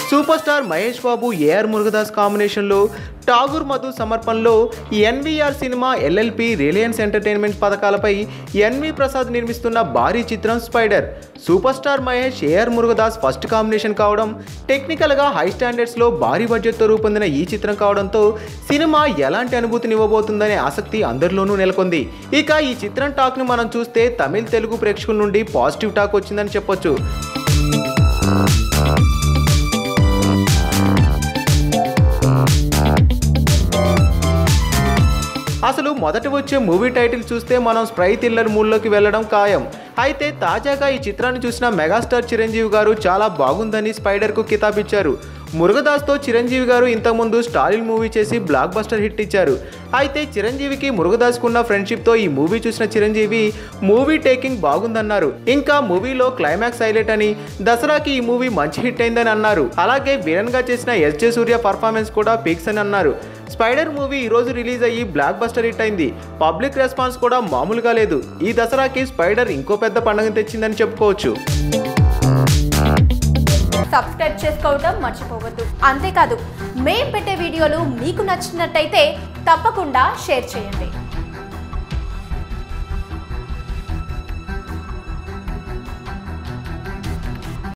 super star Mahesh Babu AR Murugadoss కాంబినేషన్లో ఠాగూర్ మధు సమర్పణలో NVR cinema LLP Reliance entertainment పథకాలపై ఎన్వి ప్రసాద్ నిర్మిస్తున్న భారీ చిత్రం Spyder super star Mahesh AR Murugadoss first combination కావడం టెక్నికల్గా హై స్టాండర్డ్స్లో భారీ బడ్జెట్తో రూపొందిన ఈ చిత్రం కావడంతో సినిమా ఎలాంటి అనుభూతినివ్వబోతుందనే ఆసక్తి అందరిలోనూ నెలకొంది ఇక ఈ చిత్రం టాక్ని మనం చూస్తే తమిళ్ తెలుగు ప్రేక్షకుల నుండి పాజిటివ్ టాక్ వచ్చిందని చెప్పొచ్చు అసలు మొదట వచ్చే మూవీ టైటిల్ చూస్తే మనం స్ప్రై థ్రిల్లర్ మూడ్లోకి వెళ్ళడం ఖాయం అయితే తాజాగా ఈ చిత్రాన్ని చూసిన మెగాస్టార్ చిరంజీవి గారు చాలా బాగుందని స్పైడర్కు కితాబిచ్చారు మురుగదాస్తో చిరంజీవి గారు ఇంతకుముందు స్టాలిన్ మూవీ చేసి బ్లాక్ బస్టర్ హిట్ ఇచ్చారు అయితే చిరంజీవికి మురుగదాస్కున్న ఫ్రెండ్షిప్తో ఈ మూవీ చూసిన చిరంజీవి మూవీ టేకింగ్ బాగుందన్నారు ఇంకా మూవీలో క్లైమాక్స్ హైలైట్ అని దసరాకి ఈ మూవీ మంచి హిట్ అయిందని అన్నారు అలాగే విలన్గా చేసిన ఎస్జే సూర్య పర్ఫార్మెన్స్ కూడా పీక్స్ అని అన్నారు స్పైడర్ మూవీ ఈ రోజు రిలీజ్ అయ్యి బ్లాక్ బస్టర్ హిట్ అయింది పబ్లిక్ రెస్పాన్స్ కూడా మామూలుగా లేదు ఈ దసరాకి స్పైడర్ ఇంకో పెద్ద పండుగ తెచ్చిందని చెప్పుకోవచ్చు సబ్స్క్రైబ్ చేసుకోవడం మర్చిపోవద్దు అంతేకాదు మేం పెట్టే వీడియోలు మీకు నచ్చినట్టయితే తప్పకుండా షేర్ చేయండి